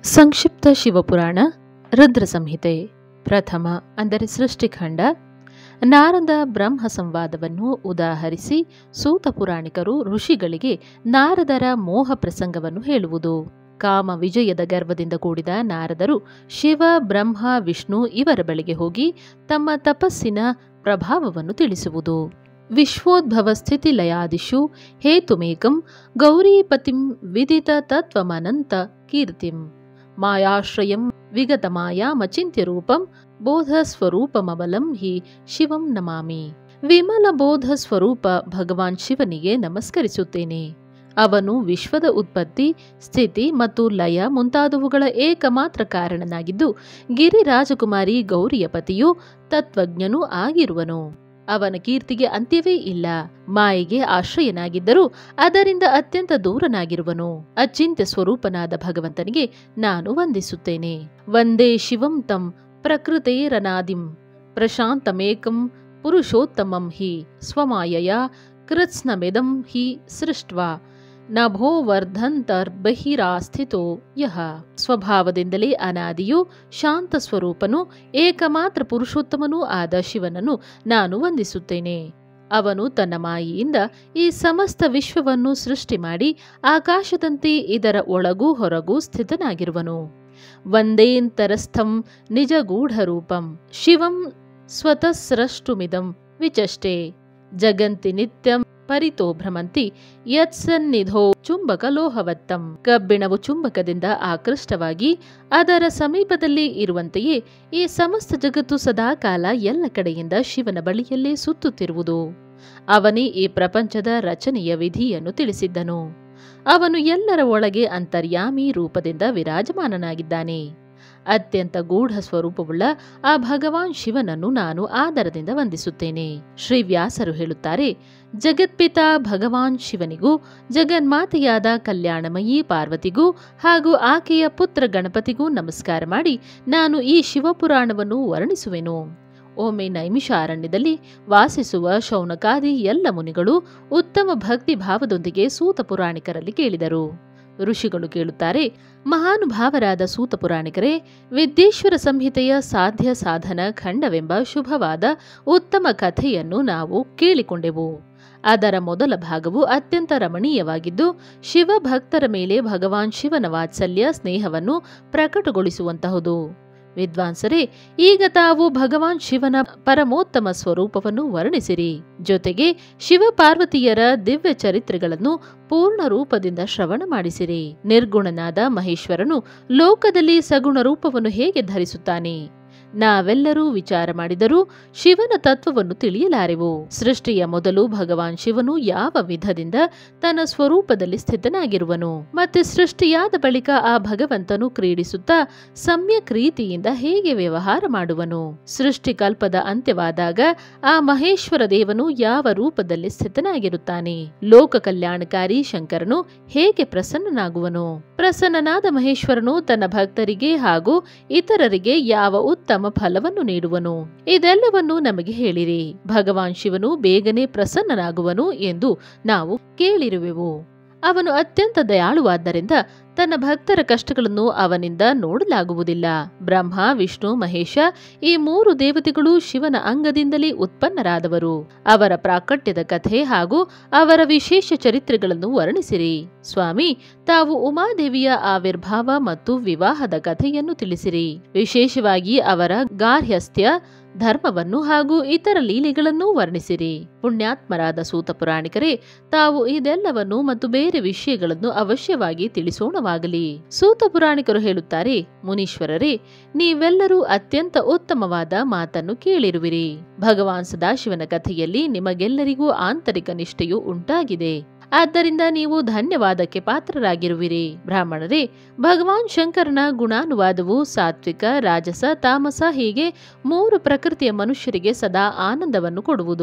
ಸಂಕ್ಷಿಪ್ತ ಶಿವಪುರಾಣ ರುದ್ರ ಸಂಹಿತೆ ಪ್ರಥಮ ಅಂದರೆ ಸೃಷ್ಟಿಖಂಡ ನಾರದ ಬ್ರಹ್ಮ ಸಂವಾದವನ್ನು ಉದಾಹರಿಸಿ ಸೂತ ಪುರಾಣಿಕರು ಋಷಿಗಳಿಗೆ ನಾರದರ ಮೋಹ ಪ್ರಸಂಗವನ್ನು ಹೇಳುವುದು ಕಾಮ ವಿಜಯದ ಗರ್ವದಿಂದ ಕೂಡಿದ ನಾರದರು ಶಿವ ಬ್ರಹ್ಮ ವಿಷ್ಣು ಇವರ ಬಳಿಗೆ ಹೋಗಿ ತಮ್ಮ ತಪಸ್ಸಿನ ಪ್ರಭಾವವನ್ನು ತಿಳಿಸುವುದು ವಿಶ್ವೋದ್ಭವ ಸ್ಥಿತಿ ಲಯಾದಿಷು ಹೇತುಮೇಕಂ ಗೌರೀಪತಿಂ ವಿದಿತ ತತ್ವಮನಂತ ಕೀರ್ತಿಂ ಮಾಯಾಶ್ರಯಂ ವಿಗತ ಮಾಯಾಮಚಿಂತ್ಯ ರೂಪಂ ಬೋಧ ಸ್ವರೂಪಮಬಲಂ ಹಿ ಶಿವಂ ನಮಾಮಿ ವಿಮಲ ಬೋಧ ಸ್ವರೂಪ ಭಗವಾನ್ ಶಿವನಿಗೆ ನಮಸ್ಕರಿಸುತ್ತೇನೆ ಅವನು ವಿಶ್ವದ ಉತ್ಪತ್ತಿ ಸ್ಥಿತಿ ಮತ್ತು ಲಯ ಮುಂತಾದವುಗಳ ಏಕಮಾತ್ರ ಕಾರಣನಾಗಿದ್ದು ಗಿರಿರಾಜಕುಮಾರಿ ಗೌರಿಯ ಪತಿಯು ತತ್ವಜ್ಞನೂ ಆಗಿರುವನು ಅವನ ಕೀರ್ತಿಗೆ ಅಂತ್ಯವೇ ಇಲ್ಲ ಮಾಯೆಗೆ ಆಶ್ರಯನಾಗಿದ್ದರೂ ಅದರಿಂದ ಅತ್ಯಂತ ದೂರನಾಗಿರುವನು ಅಚಿಂತ್ಯ ಸ್ವರೂಪನಾದ ಭಗವಂತನಿಗೆ ನಾನು ವಂದಿಸುತ್ತೇನೆ ವಂದೇ ಶಿವಂ ತಂ ಪ್ರಕೃತೇರನಾದಿಂ ಪ್ರಶಾಂತಮೇಕಂ ಪುರುಷೋತ್ತಮಂ ಹಿ ಸ್ವಮಾಯಯ ಕೃತ್ಸ್ನಮಿದಂ ಹಿ ಸೃಷ್ಟ್ವಾ ನಭೋ ವರ್ಧಂತರ್ಬಹಿರಾಸ್ಥಿತೋ ಯಹ ಸ್ವಭಾವದಿಂದಲೇ ಅನಾದಿಯೂ ಶಾಂತ ಸ್ವರೂಪನು ಏಕಮಾತ್ರ ಪುರುಷೋತ್ತಮನೂ ಆದ ಶಿವನನ್ನು ನಾನು ವಂದಿಸುತ್ತೇನೆ ಅವನು ತನ್ನ ಮಾಯಿಯಿಂದ ಈ ಸಮಸ್ತ ವಿಶ್ವವನ್ನು ಸೃಷ್ಟಿ ಮಾಡಿ ಆಕಾಶದಂತೆ ಇದರ ಒಳಗೂ ಹೊರಗೂ ಸ್ಥಿತನಾಗಿರುವನು ವಂದೇಂತರಸ್ಥಂ ನಿಜಗೂಢರೂಪಂ ಶಿವಂ ಸ್ವತಃ ಸ್ರಷ್ಟುಮಿದಂ ವಿಚಷ್ಟೆ ಜಗಂತಿ ನಿತ್ಯಂ ಪರಿತೋ ಭ್ರಮಂತಿ ಯತ್ಸನ್ನಿಧೋ ಚುಂಬಕ ಲೋಹವತ್ತಂ ಕಬ್ಬಿಣವು ಚುಂಬಕದಿಂದ ಆಕೃಷ್ಟವಾಗಿ ಅದರ ಸಮೀಪದಲ್ಲಿ ಇರುವಂತೆಯೇ ಈ ಸಮಸ್ತ ಜಗತ್ತು ಸದಾಕಾಲ ಎಲ್ಲ ಕಡೆಯಿಂದ ಶಿವನ ಬಳಿಯಲ್ಲೇ ಸುತ್ತುತ್ತಿರುವುದು ಅವನೇ ಈ ಪ್ರಪಂಚದ ರಚನೆಯ ವಿಧಿಯನ್ನು ತಿಳಿಸಿದ್ದನು ಅವನು ಎಲ್ಲರ ಒಳಗೆ ಅಂತರ್ಯಾಮಿ ರೂಪದಿಂದ ವಿರಾಜಮಾನನಾಗಿದ್ದಾನೆ ಅತ್ಯಂತ ಗೂಢ ಸ್ವರೂಪವುಳ್ಳ ಆ ಭಗವಾನ್ ಶಿವನನ್ನು ನಾನು ಆದರದಿಂದ ವಂದಿಸುತ್ತೇನೆ ಶ್ರೀ ವ್ಯಾಸರು ಹೇಳುತ್ತಾರೆ ಜಗತ್ಪಿತ ಭಗವಾನ್ ಶಿವನಿಗೂ ಜಗನ್ಮಾತೆಯಾದ ಕಲ್ಯಾಣಮಯೀ ಪಾರ್ವತಿಗೂ ಹಾಗೂ ಆಕೆಯ ಪುತ್ರ ಗಣಪತಿಗೂ ನಮಸ್ಕಾರ ಮಾಡಿ ನಾನು ಈ ಶಿವಪುರಾಣವನ್ನು ವರ್ಣಿಸುವೆನು ಒಮ್ಮೆ ನೈಮಿಷಾರಣ್ಯದಲ್ಲಿ ವಾಸಿಸುವ ಶೌನಕಾದಿ ಎಲ್ಲ ಮುನಿಗಳು ಉತ್ತಮ ಭಕ್ತಿ ಭಾವದೊಂದಿಗೆ ಸೂತ ಪುರಾಣಿಕರಲ್ಲಿ ಕೇಳಿದರು ಋಷಿಗಳು ಕೇಳುತ್ತಾರೆ ಮಹಾನುಭಾವರಾದ ಸೂತ ಪುರಾಣಿಕರೇ ವಿದ್ಯೇಶ್ವರ ಸಂಹಿತೆಯ ಸಾಧ್ಯ ಸಾಧನ ಖಂಡವೆಂಬ ಶುಭವಾದ ಉತ್ತಮ ಕಥೆಯನ್ನು ನಾವು ಕೇಳಿಕೊಂಡೆವು ಅದರ ಮೊದಲ ಭಾಗವು ಅತ್ಯಂತ ರಮಣೀಯವಾಗಿದ್ದು ಶಿವಭಕ್ತರ ಮೇಲೆ ಭಗವಾನ್ ಶಿವನ ವಾತ್ಸಲ್ಯ ಸ್ನೇಹವನ್ನು ಪ್ರಕಟಗೊಳಿಸುವಂತಹುದು ವಿದ್ವಾಂಸರೇ ಈಗ ತಾವು ಭಗವಾನ್ ಶಿವನ ಪರಮೋತ್ತಮ ಸ್ವರೂಪವನ್ನು ವರ್ಣಿಸಿರಿ ಜೊತೆಗೆ ಶಿವಪಾರ್ವತಿಯರ ದಿವ್ಯ ಚರಿತ್ರೆಗಳನ್ನು ಪೂರ್ಣ ರೂಪದಿಂದ ಶ್ರವಣ ಮಾಡಿಸಿರಿ ನಿರ್ಗುಣನಾದ ಮಹೇಶ್ವರನು ಲೋಕದಲ್ಲಿ ಸಗುಣ ರೂಪವನ್ನು ಹೇಗೆ ಧರಿಸುತ್ತಾನೆ ನಾವೆಲ್ಲರೂ ವಿಚಾರ ಮಾಡಿದರೂ ಶಿವನ ತತ್ವವನ್ನು ತಿಳಿಯಲಾರೆವು ಸೃಷ್ಟಿಯ ಮೊದಲು ಭಗವಾನ್ ಶಿವನು ಯಾವ ವಿಧದಿಂದ ತನ್ನ ಸ್ವರೂಪದಲ್ಲಿ ಸ್ಥಿತನಾಗಿರುವನು ಮತ್ತೆ ಸೃಷ್ಟಿಯಾದ ಬಳಿಕ ಆ ಭಗವಂತನು ಕ್ರೀಡಿಸುತ್ತಾ ಸಮ್ಯಕ್ ರೀತಿಯಿಂದ ಹೇಗೆ ವ್ಯವಹಾರ ಮಾಡುವನು ಸೃಷ್ಟಿಕಲ್ಪದ ಅಂತ್ಯವಾದಾಗ ಆ ಮಹೇಶ್ವರ ದೇವನು ಯಾವ ರೂಪದಲ್ಲಿ ಸ್ಥಿತನಾಗಿರುತ್ತಾನೆ ಲೋಕ ಕಲ್ಯಾಣಕಾರಿ ಶಂಕರನು ಹೇಗೆ ಪ್ರಸನ್ನನಾಗುವನು ಪ್ರಸನ್ನನಾದ ಮಹೇಶ್ವರನು ತನ್ನ ಭಕ್ತರಿಗೆ ಹಾಗೂ ಇತರರಿಗೆ ಯಾವ ಉತ್ತಮ ಫಲವನ್ನು ನೀಡುವನು ಇದೆಲ್ಲವನ್ನು ನಮಗೆ ಹೇಳಿರಿ ಭಗವಾನ್ ಶಿವನು ಬೇಗನೆ ಪ್ರಸನ್ನನಾಗುವನು ಎಂದು ನಾವು ಕೇಳಿರುವೆವು ಅವನು ಅತ್ಯಂತ ದಯಾಳುವಾದ್ದರಿಂದ ತನ್ನ ಭಕ್ತರ ಕಷ್ಟಗಳನ್ನು ಅವನಿಂದ ನೋಡಲಾಗುವುದಿಲ್ಲ ಬ್ರಹ್ಮ ವಿಷ್ಣು ಮಹೇಶ ಈ ಮೂರು ದೇವತೆಗಳು ಶಿವನ ಅಂಗದಿಂದಲೇ ಉತ್ಪನ್ನರಾದವರು ಅವರ ಪ್ರಾಕಟ್ಯದ ಕಥೆ ಹಾಗೂ ಅವರ ವಿಶೇಷ ಚರಿತ್ರೆಗಳನ್ನು ವರ್ಣಿಸಿರಿ ಸ್ವಾಮಿ ತಾವು ಉಮಾದೇವಿಯ ಆವಿರ್ಭಾವ ಮತ್ತು ವಿವಾಹದ ಕಥೆಯನ್ನು ತಿಳಿಸಿರಿ ವಿಶೇಷವಾಗಿ ಅವರ ಗಾರ್ಹಸ್ಥ್ಯ ಧರ್ಮವನ್ನು ಹಾಗೂ ಇತರ ಲೀಲೆಗಳನ್ನೂ ವರ್ಣಿಸಿರಿ ಪುಣ್ಯಾತ್ಮರಾದ ಸೂತ ಪುರಾಣಿಕರೇ ತಾವು ಇದೆಲ್ಲವನ್ನು ಮತ್ತು ಬೇರೆ ವಿಷಯಗಳನ್ನು ಅವಶ್ಯವಾಗಿ ತಿಳಿಸೋಣವಾಗಲಿ ಸೂತ ಪುರಾಣಿಕರು ಹೇಳುತ್ತಾರೆ ಮುನೀಶ್ವರರೇ ನೀವೆಲ್ಲರೂ ಅತ್ಯಂತ ಉತ್ತಮವಾದ ಮಾತನ್ನು ಕೇಳಿರುವಿರಿ ಭಗವಾನ್ ಸದಾಶಿವನ ಕಥೆಯಲ್ಲಿ ನಿಮಗೆಲ್ಲರಿಗೂ ಆಂತರಿಕ ನಿಷ್ಠೆಯು ಉಂಟಾಗಿದೆ ಆದ್ದರಿಂದ ನೀವು ಧನ್ಯವಾದಕ್ಕೆ ಪಾತ್ರರಾಗಿರುವಿರಿ ಬ್ರಾಹ್ಮಣರೇ ಭಗವಾನ್ ಶಂಕರನ ಗುಣಾನುವಾದವು ಸಾತ್ವಿಕ ರಾಜಸ ತಾಮಸ ಹೀಗೆ ಮೂರು ಪ್ರಕೃತಿಯ ಮನುಷ್ಯರಿಗೆ ಸದಾ ಆನಂದವನ್ನು ಕೊಡುವುದು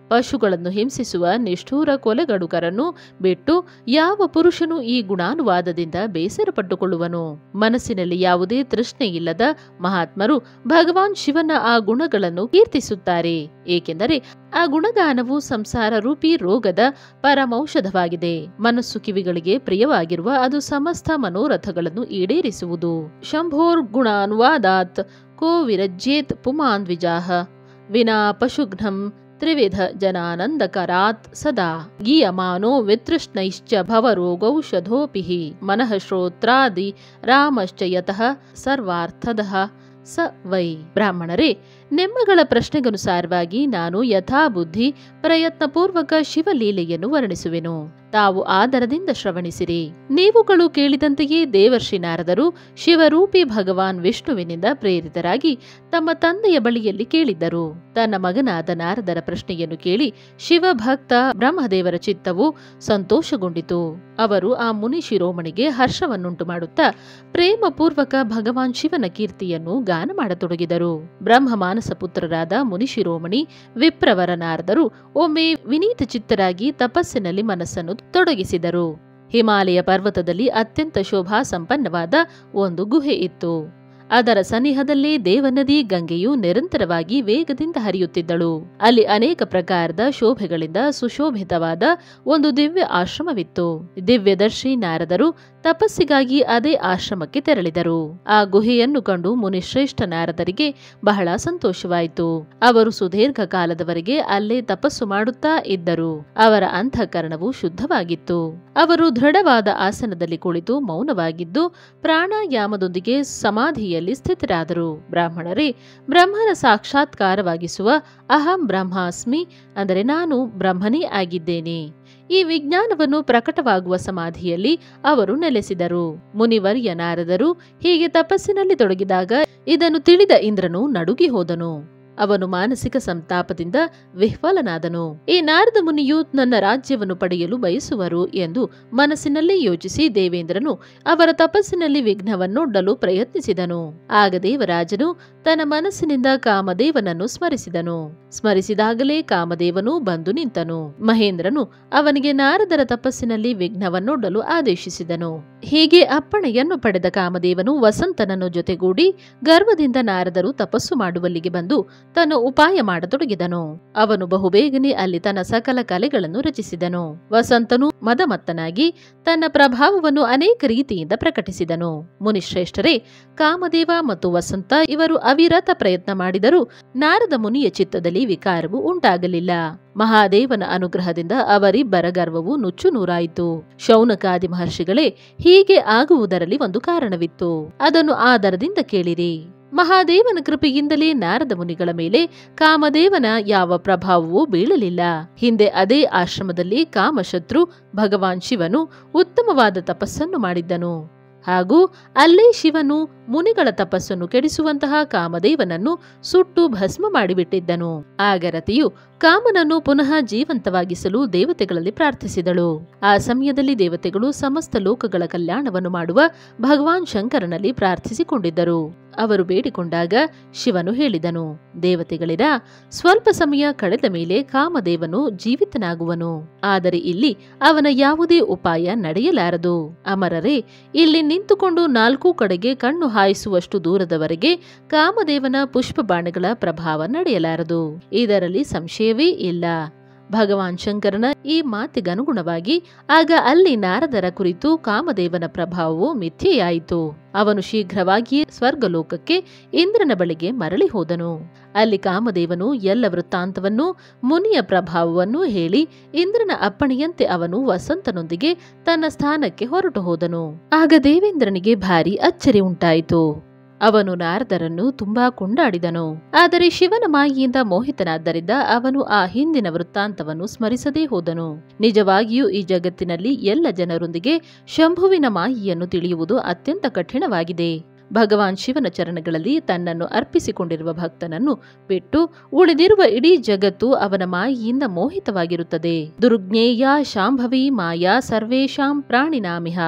ಪಶುಗಳನ್ನು ಹಿಂಸಿಸುವ ನಿಷ್ಠೂರ ಕೊಲೆಗಡುಕರನ್ನು ಬಿಟ್ಟು ಯಾವ ಪುರುಷನು ಈ ಗುಣಾನುವಾದದಿಂದ ಬೇಸರಪಟ್ಟುಕೊಳ್ಳುವನು ಮನಸ್ಸಿನಲ್ಲಿ ಯಾವುದೇ ತೃಷ್ಣೆ ಇಲ್ಲದ ಮಹಾತ್ಮರು ಭಗವಾನ್ ಶಿವನ ಆ ಗುಣಗಳನ್ನು ಕೀರ್ತಿಸುತ್ತಾರೆ ಏಕೆಂದರೆ ಆ ಗುಣಗಾನವು ಸಂಸಾರ ರೂಪಿ ರೋಗದ ಪರಮೌಷಧವಾಗಿದೆ ಮನಸ್ಸು ಕಿವಿಗಳಿಗೆ ಪ್ರಿಯವಾಗಿರುವ ಅದು ಸಮಸ್ತ ಮನೋರಥಗಳನ್ನು ಈಡೇರಿಸುವುದು ಶಂಭೋರ್ ಗುಣಾನುವಾದಾತ್ ಕೋ ವಿರಜ್ಯೇತ್ ಪುಮಾನ್ ದ್ವಿಜಾಹ ವಿನಾ ಪಶುಘ್ನಂ ತ್ರಿವಿಧ ಜನಾನಂದಕರಾತ್ ಸದಾ ಗೀಯಮಾನೋ ವಿತೃಷ್ಣೈಶ್ಚ ಭವರೋಗೌಷಧೋಪಿ ಮನಃ ಶ್ರೋತ್ರಾದಿ ರಾಮಶ್ಚ ಯತಃ ಸರ್ವಾರ್ಥದಃ ಸ ವೈ ಬ್ರಾಹ್ಮಣರೇ ನೆಮ್ಮಗಳ ಪ್ರಶ್ನೆಗನುಸಾರವಾಗಿ ನಾನು ಯಥಾಬುದ್ಧಿ ಪ್ರಯತ್ನಪೂರ್ವಕ ಶಿವಲೀಲೆಯನ್ನು ವರ್ಣಿಸುವೆನು ತಾವು ಆದರದಿಂದ ಶ್ರವಣಿಸಿರಿ ನೀವುಗಳು ಕೇಳಿದಂತೆಯೇ ದೇವರ್ಷಿ ನಾರದರು ಶಿವರೂಪಿ ಭಗವಾನ್ ವಿಷ್ಣುವಿನಿಂದ ಪ್ರೇರಿತರಾಗಿ ತಮ್ಮ ತಂದೆಯ ಬಳಿಯಲ್ಲಿ ಕೇಳಿದ್ದರು ತನ್ನ ಮಗನಾದ ನಾರದರ ಪ್ರಶ್ನೆಯನ್ನು ಕೇಳಿ ಶಿವಭಕ್ತ ಬ್ರಹ್ಮದೇವರ ಚಿತ್ತವು ಸಂತೋಷಗೊಂಡಿತು ಅವರು ಆ ಮುನಿ ಶಿರೋಮಣಿಗೆ ಹರ್ಷವನ್ನುಂಟು ಮಾಡುತ್ತಾ ಪ್ರೇಮಪೂರ್ವಕ ಭಗವಾನ್ ಶಿವನ ಕೀರ್ತಿಯನ್ನು ಗಾನ ಮಾಡತೊಡಗಿದರು ಬ್ರಹ್ಮ ಮಾನಸ ಪುತ್ರರಾದ ಮುನಿ ಶಿರೋಮಣಿ ವಿಪ್ರವರ ನಾರದರು ಒಮ್ಮೆ ವಿನೀತ ಚಿತ್ತರಾಗಿ ತಪಸ್ಸಿನಲ್ಲಿ ಮನಸ್ಸನ್ನು ತೊಡಗಿಸಿದರು ಹಿಮಾಲಯ ಪರ್ವತದಲ್ಲಿ ಅತ್ಯಂತ ಶೋಭಾ ಸಂಪನ್ನವಾದ ಒಂದು ಗುಹೆ ಇತ್ತು ಅದರ ಸನಿಹದಲ್ಲೇ ದೇವನದಿ ಗಂಗೆಯು ನಿರಂತರವಾಗಿ ವೇಗದಿಂದ ಹರಿಯುತ್ತಿದ್ದಳು ಅಲ್ಲಿ ಅನೇಕ ಪ್ರಕಾರದ ಶೋಭೆಗಳಿಂದ ಸುಶೋಭಿತವಾದ ಒಂದು ದಿವ್ಯ ಆಶ್ರಮವಿತ್ತು ದಿವ್ಯದರ್ಶಿ ನಾರದರು ತಪಸ್ಸಿಗಾಗಿ ಅದೇ ಆಶ್ರಮಕ್ಕೆ ತೆರಳಿದರು ಆ ಗುಹೆಯನ್ನು ಕಂಡು ಮುನಿಶ್ರೇಷ್ಠ ನಾರದರಿಗೆ ಬಹಳ ಸಂತೋಷವಾಯಿತು ಅವರು ಸುದೀರ್ಘ ಕಾಲದವರೆಗೆ ಅಲ್ಲೇ ತಪಸ್ಸು ಮಾಡುತ್ತಾ ಇದ್ದರು ಅವರ ಅಂತಃಕರಣವು ಶುದ್ಧವಾಗಿತ್ತು ಅವರು ದೃಢವಾದ ಆಸನದಲ್ಲಿ ಕುಳಿತು ಮೌನವಾಗಿದ್ದು ಪ್ರಾಣಾಯಾಮದೊಂದಿಗೆ ಸಮಾಧಿಯಲ್ಲಿ ಸ್ಥಿತರಾದರು ಬ್ರಾಹ್ಮಣರೇ ಬ್ರಹ್ಮನ ಸಾಕ್ಷಾತ್ಕಾರವಾಗಿಸುವ ಅಹಂ ಬ್ರಹ್ಮಾಸ್ಮಿ ಅಂದರೆ ನಾನು ಬ್ರಹ್ಮನೇ ಆಗಿದ್ದೇನೆ ಈ ವಿಜ್ಞಾನವನ್ನು ಪ್ರಕಟವಾಗುವ ಸಮಾಧಿಯಲ್ಲಿ ಅವರು ನೆಲೆಸಿದರು ಮುನಿವರ್ಯ ನಾರದರು ಹೀಗೆ ತಪಸ್ಸಿನಲ್ಲಿ ತೊಡಗಿದಾಗ ಇದನ್ನು ತಿಳಿದ ಇಂದ್ರನು ನಡುಗಿ ಹೋದನು ಅವನು ಮಾನಸಿಕ ಸಂತಾಪದಿಂದ ವಿಹ್ವಲನಾದನು ಈ ನಾರದ ಮುನಿಯು ನನ್ನ ರಾಜ್ಯವನ್ನು ಪಡೆಯಲು ಬಯಸುವರು ಎಂದು ಮನಸ್ಸಿನಲ್ಲಿ ಯೋಚಿಸಿ ದೇವೇಂದ್ರನು ಅವರ ತಪಸ್ಸಿನಲ್ಲಿ ವಿಘ್ನವನ್ನೊಡ್ಡಲು ಪ್ರಯತ್ನಿಸಿದನು ಆಗ ದೇವರಾಜನು ತನ್ನ ಮನಸ್ಸಿನಿಂದ ಕಾಮದೇವನನ್ನು ಸ್ಮರಿಸಿದನು ಸ್ಮರಿಸಿದಾಗಲೇ ಕಾಮದೇವನು ಬಂದು ನಿಂತನು ಮಹೇಂದ್ರನು ಅವನಿಗೆ ನಾರದರ ತಪಸ್ಸಿನಲ್ಲಿ ವಿಘ್ನವನ್ನೊಡ್ಡಲು ಆದೇಶಿಸಿದನು ಹೀಗೆ ಅಪ್ಪಣೆಯನ್ನು ಪಡೆದ ಕಾಮದೇವನು ವಸಂತನನ್ನು ಜೊತೆಗೂಡಿ ಗರ್ವದಿಂದ ನಾರದರು ತಪಸ್ಸು ಮಾಡುವಲ್ಲಿಗೆ ಬಂದು ತನ್ನ ಉಪಾಯ ಮಾಡತೊಡಗಿದನು ಅವನು ಬಹುಬೇಗನೆ ಅಲ್ಲಿ ತನ್ನ ಸಕಲ ಕಲೆಗಳನ್ನು ರಚಿಸಿದನು ವಸಂತನು ಮದಮತ್ತನಾಗಿ ತನ್ನ ಪ್ರಭಾವವನ್ನು ಅನೇಕ ರೀತಿಯಿಂದ ಪ್ರಕಟಿಸಿದನು ಮುನಿಶ್ರೇಷ್ಠರೇ ಕಾಮದೇವ ಮತ್ತು ವಸಂತ ಇವರು ಅವಿರತ ಪ್ರಯತ್ನ ಮಾಡಿದರೂ ನಾರದ ಮುನಿಯ ಚಿತ್ತದಲ್ಲಿ ವಿಕಾರವು ಉಂಟಾಗಲಿಲ್ಲ ಮಹಾದೇವನ ಅನುಗ್ರಹದಿಂದ ಅವರಿಬ್ಬರ ಗರ್ವವು ನುಚ್ಚು ನೂರಾಯಿತು ಶೌನಕಾದಿ ಮಹರ್ಷಿಗಳೇ ಹೀಗೆ ಆಗುವುದರಲ್ಲಿ ಒಂದು ಕಾರಣವಿತ್ತು ಅದನ್ನು ಆದರದಿಂದ ಕೇಳಿರಿ ಮಹಾದೇವನ ಕೃಪೆಯಿಂದಲೇ ನಾರದ ಮುನಿಗಳ ಮೇಲೆ ಕಾಮದೇವನ ಯಾವ ಪ್ರಭಾವವೂ ಬೀಳಲಿಲ್ಲ ಹಿಂದೆ ಅದೇ ಆಶ್ರಮದಲ್ಲಿ ಕಾಮಶತ್ರು ಭಗವಾನ್ ಶಿವನು ಉತ್ತಮವಾದ ತಪಸ್ಸನ್ನು ಮಾಡಿದ್ದನು ಹಾಗೂ ಅಲ್ಲೇ ಶಿವನು ಮುನಿಗಳ ತಪಸ್ಸನ್ನು ಕೆಡಿಸುವಂತಹ ಕಾಮದೇವನನ್ನು ಸುಟ್ಟು ಭಸ್ಮ ಮಾಡಿಬಿಟ್ಟಿದ್ದನು ಆಗ ರತಿಯು ಕಾಮನನ್ನು ಪುನಃ ಜೀವಂತವಾಗಿಸಲು ದೇವತೆಗಳಲ್ಲಿ ಪ್ರಾರ್ಥಿಸಿದಳು ಆ ಸಮಯದಲ್ಲಿ ದೇವತೆಗಳು ಸಮಸ್ತ ಲೋಕಗಳ ಕಲ್ಯಾಣವನ್ನು ಮಾಡುವ ಭಗವಾನ್ ಶಂಕರನಲ್ಲಿ ಪ್ರಾರ್ಥಿಸಿಕೊಂಡಿದ್ದರು ಅವರು ಬೇಡಿಕೊಂಡಾಗ ಶಿವನು ಹೇಳಿದನು ದೇವತೆಗಳಿರ ಸ್ವಲ್ಪ ಸಮಯ ಕಳೆದ ಮೇಲೆ ಕಾಮದೇವನು ಜೀವಿತನಾಗುವನು ಆದರೆ ಇಲ್ಲಿ ಅವನ ಯಾವುದೇ ಉಪಾಯ ನಡೆಯಲಾರದು ಅಮರರೇ ಇಲ್ಲಿ ನಿಂತುಕೊಂಡು ನಾಲ್ಕು ಕಡೆಗೆ ಕಣ್ಣು ಹಾಯಿಸುವಷ್ಟು ದೂರದವರೆಗೆ ಕಾಮದೇವನ ಪುಷ್ಪ ಬಾಣಗಳ ಪ್ರಭಾವ ನಡೆಯಲಾರದು ಇದರಲ್ಲಿ ಸಂಶಯವೇ ಇಲ್ಲ ಭಗವಾನ್ ಶಂಕರನ ಈ ಮಾತಿಗನುಗುಣವಾಗಿ ಆಗ ಅಲ್ಲಿ ನಾರದರ ಕುರಿತು ಕಾಮದೇವನ ಪ್ರಭಾವವು ಮಿಥ್ಯೆಯಾಯಿತು ಅವನು ಶೀಘ್ರವಾಗಿಯೇ ಸ್ವರ್ಗಲೋಕಕ್ಕೆ ಇಂದ್ರನ ಬಳಿಗೆ ಮರಳಿ ಹೋದನು ಅಲ್ಲಿ ಕಾಮದೇವನು ಎಲ್ಲ ವೃತ್ತಾಂತವನ್ನು ಮುನಿಯ ಪ್ರಭಾವವನ್ನು ಹೇಳಿ ಇಂದ್ರನ ಅಪ್ಪಣೆಯಂತೆ ಅವನು ವಸಂತನೊಂದಿಗೆ ತನ್ನ ಸ್ಥಾನಕ್ಕೆ ಹೊರಟು ಹೋದನು ಆಗ ದೇವೇಂದ್ರನಿಗೆ ಭಾರಿ ಅಚ್ಚರಿ ಉಂಟಾಯಿತು ಅವನು ನಾರದರನ್ನು ತುಂಬಾ ಕೊಂಡಾಡಿದನು ಆದರೆ ಶಿವನ ಮಾಯಿಯಿಂದ ಮೋಹಿತನಾದ್ದರಿಂದ ಅವನು ಆ ಹಿಂದಿನ ವೃತ್ತಾಂತವನ್ನು ಸ್ಮರಿಸದೇ ಹೋದನು ನಿಜವಾಗಿಯೂ ಈ ಜಗತ್ತಿನಲ್ಲಿ ಎಲ್ಲ ಜನರೊಂದಿಗೆ ಶಂಭುವಿನ ಮಾಯಿಯನ್ನು ತಿಳಿಯುವುದು ಅತ್ಯಂತ ಕಠಿಣವಾಗಿದೆ ಭಗವಾನ್ ಶಿವನ ಚರಣಗಳಲ್ಲಿ ತನ್ನನ್ನು ಅರ್ಪಿಸಿಕೊಂಡಿರುವ ಭಕ್ತನನ್ನು ಬಿಟ್ಟು ಉಳಿದಿರುವ ಇಡೀ ಜಗತ್ತು ಅವನ ಮಾಯಿಯಿಂದ ಮೋಹಿತವಾಗಿರುತ್ತದೆ ದುರ್ಜ್ಞೇಯ ಶಾಂಭವಿ ಮಾಯಾ ಸರ್ವೇಷಾಂ ಪ್ರಾಣಿನಾಮಿಹ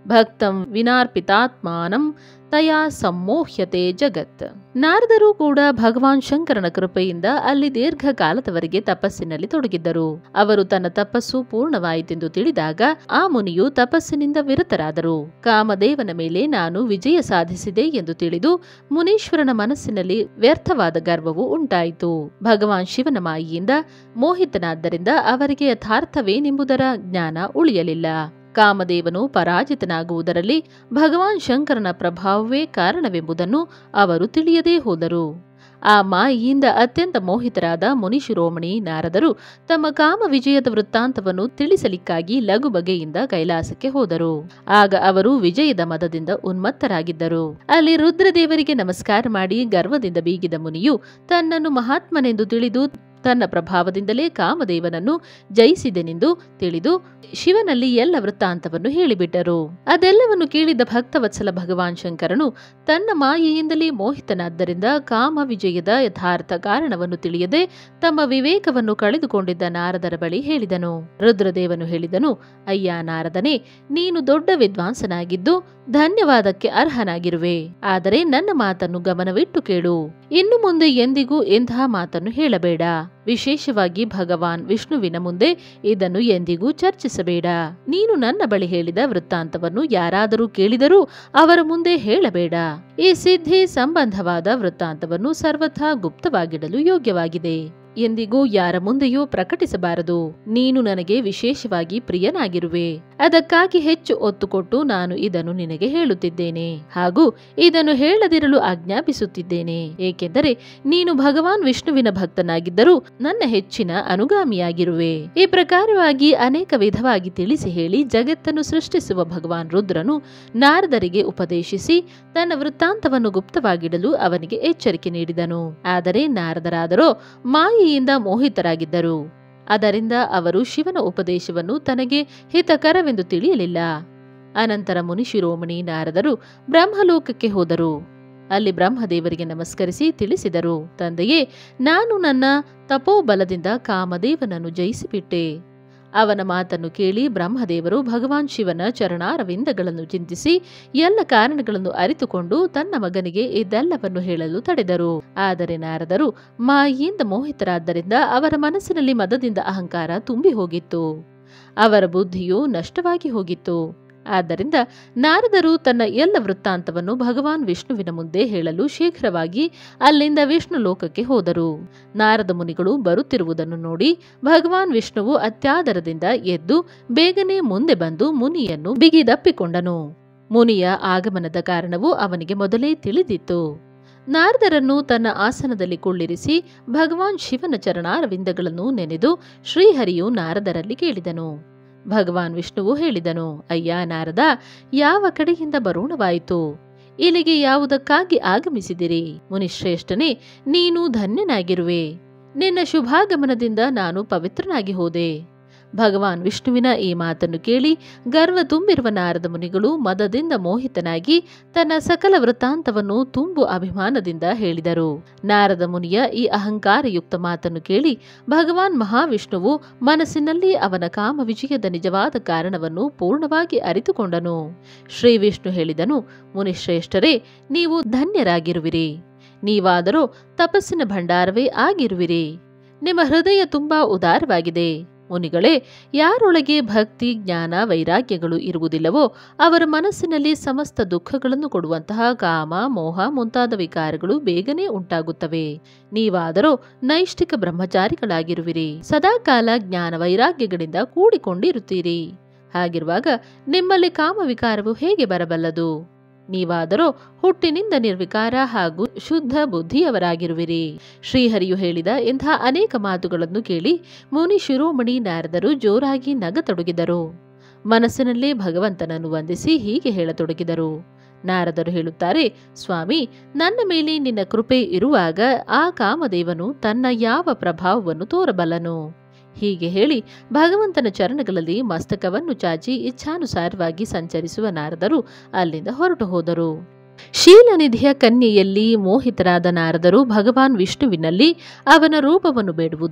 ಭಕ್ತಂ ವಿನಾರ್ಪಿತಾತ್ಮಾನಂ ತಯಾ ಸಮ್ಮೋಹ್ಯತೆ ಜಗತ್ ನಾರದರು ಕೂಡ ಭಗವಾನ್ ಶಂಕರನ ಕೃಪೆಯಿಂದ ಅಲ್ಲಿ ದೀರ್ಘಕಾಲದವರೆಗೆ ತಪಸ್ಸಿನಲ್ಲಿ ತೊಡಗಿದ್ದರು ಅವರು ತನ್ನ ತಪಸ್ಸು ಪೂರ್ಣವಾಯಿತೆಂದು ತಿಳಿದಾಗ ಆ ಮುನಿಯು ತಪಸ್ಸಿನಿಂದ ವಿರತರಾದರು ಕಾಮದೇವನ ಮೇಲೆ ನಾನು ವಿಜಯ ಸಾಧಿಸಿದೆ ಎಂದು ತಿಳಿದು ಮುನೀಶ್ವರನ ಮನಸ್ಸಿನಲ್ಲಿ ವ್ಯರ್ಥವಾದ ಗರ್ವವು ಉಂಟಾಯಿತು ಭಗವಾನ್ ಶಿವನ ಮಾಯಿಯಿಂದ ಮೋಹಿತನಾದ್ದರಿಂದ ಅವರಿಗೆ ಯಥಾರ್ಥವೇನೆಂಬುದರ ಜ್ಞಾನ ಉಳಿಯಲಿಲ್ಲ ಕಾಮದೇವನು ಪರಾಜಿತನಾಗುವುದರಲ್ಲಿ ಭಗವಾನ್ ಶಂಕರನ ಪ್ರಭಾವವೇ ಕಾರಣವೆಂಬುದನ್ನು ಅವರು ತಿಳಿಯದೇ ಹೋದರು ಆ ಮಾಯಿಯಿಂದ ಅತ್ಯಂತ ಮೋಹಿತರಾದ ಮುನಿಶಿರೋಮಣಿ ನಾರದರು ತಮ್ಮ ಕಾಮ ವಿಜಯದ ವೃತ್ತಾಂತವನ್ನು ತಿಳಿಸಲಿಕ್ಕಾಗಿ ಲಘು ಬಗೆಯಿಂದ ಕೈಲಾಸಕ್ಕೆ ಹೋದರು ಆಗ ಅವರು ವಿಜಯದ ಮದದಿಂದ ಉನ್ಮತ್ತರಾಗಿದ್ದರು ಅಲ್ಲಿ ರುದ್ರದೇವರಿಗೆ ನಮಸ್ಕಾರ ಮಾಡಿ ಗರ್ವದಿಂದ ಬೀಗಿದ ಮುನಿಯು ತನ್ನನ್ನು ಮಹಾತ್ಮನೆಂದು ತಿಳಿದು ತನ್ನ ಪ್ರಭಾವದಿಂದಲೇ ಕಾಮದೇವನನ್ನು ಜಯಿಸಿದೆನೆಂದು ತಿಳಿದು ಶಿವನಲ್ಲಿ ಎಲ್ಲ ವೃತ್ತಾಂತವನ್ನು ಹೇಳಿಬಿಟ್ಟರು ಅದೆಲ್ಲವನ್ನು ಕೇಳಿದ ಭಕ್ತವತ್ಸಲ ಭಗವಾನ್ ಶಂಕರನು ತನ್ನ ಮಾಯೆಯಿಂದಲೇ ಮೋಹಿತನಾದ್ದರಿಂದ ಕಾಮ ವಿಜಯದ ಯಥಾರ್ಥ ಕಾರಣವನ್ನು ತಿಳಿಯದೆ ತಮ್ಮ ವಿವೇಕವನ್ನು ಕಳೆದುಕೊಂಡಿದ್ದ ನಾರದರ ಬಳಿ ಹೇಳಿದನು ರುದ್ರದೇವನು ಹೇಳಿದನು ಅಯ್ಯ ನಾರದನೇ ನೀನು ದೊಡ್ಡ ವಿದ್ವಾಂಸನಾಗಿದ್ದು ಧನ್ಯವಾದಕ್ಕೆ ಅರ್ಹನಾಗಿರುವೆ ಆದರೆ ನನ್ನ ಮಾತನ್ನು ಗಮನವಿಟ್ಟು ಕೇಳು ಇನ್ನು ಮುಂದೆ ಎಂದಿಗೂ ಇಂತಹ ಮಾತನ್ನು ಹೇಳಬೇಡ ವಿಶೇಷವಾಗಿ ಭಗವಾನ್ ವಿಷ್ಣುವಿನ ಮುಂದೆ ಇದನ್ನು ಎಂದಿಗೂ ಚರ್ಚಿಸಬೇಡ ನೀನು ನನ್ನ ಬಳಿ ಹೇಳಿದ ವೃತ್ತಾಂತವನ್ನು ಯಾರಾದರೂ ಕೇಳಿದರೂ ಅವರ ಮುಂದೆ ಹೇಳಬೇಡ ಈ ಸಿದ್ಧಿ ಸಂಬಂಧವಾದ ವೃತ್ತಾಂತವನ್ನು ಸರ್ವಥಾ ಗುಪ್ತವಾಗಿಡಲು ಯೋಗ್ಯವಾಗಿದೆ ಎಂದಿಗೂ ಯಾರ ಮುಂದೆಯೂ ಪ್ರಕಟಿಸಬಾರದು ನೀನು ನನಗೆ ವಿಶೇಷವಾಗಿ ಪ್ರಿಯನಾಗಿರುವೆ ಅದಕ್ಕಾಗಿ ಹೆಚ್ಚು ಒತ್ತು ಕೊಟ್ಟು ನಾನು ಇದನ್ನು ನಿನಗೆ ಹೇಳುತ್ತಿದ್ದೇನೆ ಹಾಗೂ ಇದನ್ನು ಹೇಳದಿರಲು ಆಜ್ಞಾಪಿಸುತ್ತಿದ್ದೇನೆ ಏಕೆಂದರೆ ನೀನು ಭಗವಾನ್ ವಿಷ್ಣುವಿನ ಭಕ್ತನಾಗಿದ್ದರೂ ನನ್ನ ಹೆಚ್ಚಿನ ಅನುಗಾಮಿಯಾಗಿರುವೆ ಈ ಪ್ರಕಾರವಾಗಿ ಅನೇಕ ವಿಧವಾಗಿ ತಿಳಿಸಿ ಹೇಳಿ ಜಗತ್ತನ್ನು ಸೃಷ್ಟಿಸುವ ಭಗವಾನ್ ರುದ್ರನು ನಾರದರಿಗೆ ಉಪದೇಶಿಸಿ ತನ್ನ ವೃತ್ತಾಂತವನ್ನು ಗುಪ್ತವಾಗಿಡಲು ಅವನಿಗೆ ಎಚ್ಚರಿಕೆ ನೀಡಿದನು ಆದರೆ ನಾರದರಾದರೋ ಮಾಯೆಯಿಂದ ಮೋಹಿತರಾಗಿದ್ದರು ಅದರಿಂದ ಅವರು ಶಿವನ ಉಪದೇಶವನ್ನು ತನಗೆ ಹಿತಕರವೆಂದು ತಿಳಿಯಲಿಲ್ಲ ಅನಂತರ ಮುನಿಶಿರೋಮಣಿ ನಾರದರು ಬ್ರಹ್ಮಲೋಕಕ್ಕೆ ಹೋದರು ಅಲ್ಲಿ ಬ್ರಹ್ಮದೇವರಿಗೆ ನಮಸ್ಕರಿಸಿ ತಿಳಿಸಿದರು ತಂದೆಯೇ ನಾನು ನನ್ನ ತಪೋಬಲದಿಂದ ಕಾಮದೇವನನ್ನು ಜಯಿಸಿಬಿಟ್ಟೆ ಅವನ ಮಾತನ್ನು ಕೇಳಿ ಬ್ರಹ್ಮದೇವರು ಭಗವಾನ್ ಶಿವನ ಚರಣಾರವಿಂದಗಳನ್ನು ಚಿಂತಿಸಿ ಎಲ್ಲ ಕಾರಣಗಳನ್ನು ಅರಿತುಕೊಂಡು ತನ್ನ ಮಗನಿಗೆ ಇದೆಲ್ಲವನ್ನು ಹೇಳಲು ತಡೆದರು ಆದರೆ ನಾರದರು ಮಾಯಿಯಿಂದ ಮೋಹಿತರಾದ್ದರಿಂದ ಅವರ ಮನಸ್ಸಿನಲ್ಲಿ ಮದದಿಂದ ಅಹಂಕಾರ ತುಂಬಿ ಹೋಗಿತ್ತು ಅವರ ಬುದ್ಧಿಯು ನಷ್ಟವಾಗಿ ಹೋಗಿತ್ತು ಆದ್ದರಿಂದ ನಾರದರು ತನ್ನ ಎಲ್ಲ ವೃತ್ತಾಂತವನ್ನು ಭಗವಾನ್ ವಿಷ್ಣುವಿನ ಮುಂದೆ ಹೇಳಲು ಶೀಘ್ರವಾಗಿ ಅಲ್ಲಿಂದ ವಿಷ್ಣು ಲೋಕಕ್ಕೆ ಹೋದರು ನಾರದ ಮುನಿಗಳು ಬರುತ್ತಿರುವುದನ್ನು ನೋಡಿ ಭಗವಾನ್ ವಿಷ್ಣುವು ಅತ್ಯಾದರದಿಂದ ಎದ್ದು ಬೇಗನೆ ಮುಂದೆ ಬಂದು ಮುನಿಯನ್ನು ಬಿಗಿದಪ್ಪಿಕೊಂಡನು ಮುನಿಯ ಆಗಮನದ ಕಾರಣವು ಅವನಿಗೆ ಮೊದಲೇ ತಿಳಿದಿತ್ತು ನಾರದರನ್ನು ತನ್ನ ಆಸನದಲ್ಲಿ ಕುಳ್ಳಿರಿಸಿ ಭಗವಾನ್ ಶಿವನ ಚರಣಾರವಿಂದಗಳನ್ನು ನೆನೆದು ಶ್ರೀಹರಿಯು ನಾರದರಲ್ಲಿ ಕೇಳಿದನು ಭಗವಾನ್ ವಿಷ್ಣುವು ಹೇಳಿದನು ಅಯ್ಯ ನಾರದ ಯಾವ ಕಡೆಯಿಂದ ಬರೋಣವಾಯಿತು ಇಲ್ಲಿಗೆ ಯಾವುದಕ್ಕಾಗಿ ಆಗಮಿಸಿದಿರಿ ಮುನಿಶ್ರೇಷ್ಠನೇ ನೀನು ಧನ್ಯನಾಗಿರುವೆ ನಿನ್ನ ಶುಭಾಗಮನದಿಂದ ನಾನು ಪವಿತ್ರನಾಗಿ ಹೋದೆ ಭಗವಾನ್ ವಿಷ್ಣುವಿನ ಈ ಮಾತನ್ನು ಕೇಳಿ ಗರ್ವ ತುಂಬಿರುವ ನಾರದ ಮುನಿಗಳು ಮದದಿಂದ ಮೋಹಿತನಾಗಿ ತನ್ನ ಸಕಲ ವೃತ್ತಾಂತವನ್ನು ತುಂಬು ಅಭಿಮಾನದಿಂದ ಹೇಳಿದರು ನಾರದ ಮುನಿಯ ಈ ಅಹಂಕಾರಯುಕ್ತ ಮಾತನ್ನು ಕೇಳಿ ಭಗವಾನ್ ಮಹಾವಿಷ್ಣುವು ಮನಸ್ಸಿನಲ್ಲಿ ಅವನ ಕಾಮ ವಿಜಯದ ನಿಜವಾದ ಕಾರಣವನ್ನು ಪೂರ್ಣವಾಗಿ ಅರಿತುಕೊಂಡನು ಶ್ರೀ ವಿಷ್ಣು ಹೇಳಿದನು ಮುನಿಶ್ರೇಷ್ಠರೇ ನೀವು ಧನ್ಯರಾಗಿರುವಿರಿ ನೀವಾದರೂ ತಪಸ್ಸಿನ ಭಂಡಾರವೇ ಆಗಿರುವಿರಿ ನಿಮ್ಮ ಹೃದಯ ತುಂಬಾ ಉದಾರವಾಗಿದೆ ಮುನಿಗಳೇ ಯಾರೊಳಗೆ ಭಕ್ತಿ ಜ್ಞಾನ ವೈರಾಗ್ಯಗಳು ಇರುವುದಿಲ್ಲವೋ ಅವರ ಮನಸ್ಸಿನಲ್ಲಿ ಸಮಸ್ತ ದುಃಖಗಳನ್ನು ಕೊಡುವಂತಹ ಕಾಮ ಮೋಹ ಮುಂತಾದ ವಿಕಾರಗಳು ಬೇಗನೆ ಉಂಟಾಗುತ್ತವೆ ನೀವಾದರೂ ನೈಷ್ಠಿಕ ಬ್ರಹ್ಮಚಾರಿಗಳಾಗಿರುವಿರಿ ಸದಾಕಾಲ ಜ್ಞಾನ ವೈರಾಗ್ಯಗಳಿಂದ ಕೂಡಿಕೊಂಡಿರುತ್ತೀರಿ ಹಾಗಿರುವಾಗ ನಿಮ್ಮಲ್ಲಿ ಕಾಮ ವಿಕಾರವು ಹೇಗೆ ಬರಬಲ್ಲದು ನೀವಾದರೂ ಹುಟ್ಟಿನಿಂದ ನಿರ್ವಿಕಾರ ಹಾಗೂ ಶುದ್ಧ ಬುದ್ಧಿಯವರಾಗಿರುವಿರಿ ಶ್ರೀಹರಿಯು ಹೇಳಿದ ಇಂಥ ಅನೇಕ ಮಾತುಗಳನ್ನು ಕೇಳಿ ಮುನಿ ಶಿರೋಮಣಿ ನಾರದರು ಜೋರಾಗಿ ನಗತೊಡಗಿದರು ಮನಸ್ಸಿನಲ್ಲೇ ಭಗವಂತನನ್ನು ವಂದಿಸಿ ಹೀಗೆ ಹೇಳತೊಡಗಿದರು ನಾರದರು ಹೇಳುತ್ತಾರೆ ಸ್ವಾಮಿ ನನ್ನ ಮೇಲೆ ನಿನ್ನ ಕೃಪೆ ಇರುವಾಗ ಆ ಕಾಮದೇವನು ತನ್ನ ಯಾವ ಪ್ರಭಾವವನ್ನು ತೋರಬಲ್ಲನು ಹೀಗೆ ಹೇಳಿ ಭಗವಂತನ ಚರಣಗಳಲ್ಲಿ ಮಸ್ತಕವನ್ನು ಚಾಚಿ ಇಚ್ಛಾನುಸಾರವಾಗಿ ಸಂಚರಿಸುವ ನಾರದರು ಅಲ್ಲಿಂದ ಹೊರಟು ಹೋದರು ಶೀಲನಿಧಿಯ ಕನ್ಯೆಯಲ್ಲಿ ಮೋಹಿತರಾದ ನಾರದರು ಭಗವಾನ್ ವಿಷ್ಣುವಿನಲ್ಲಿ ಅವನ ರೂಪವನ್ನು ಬೇಡುವುದು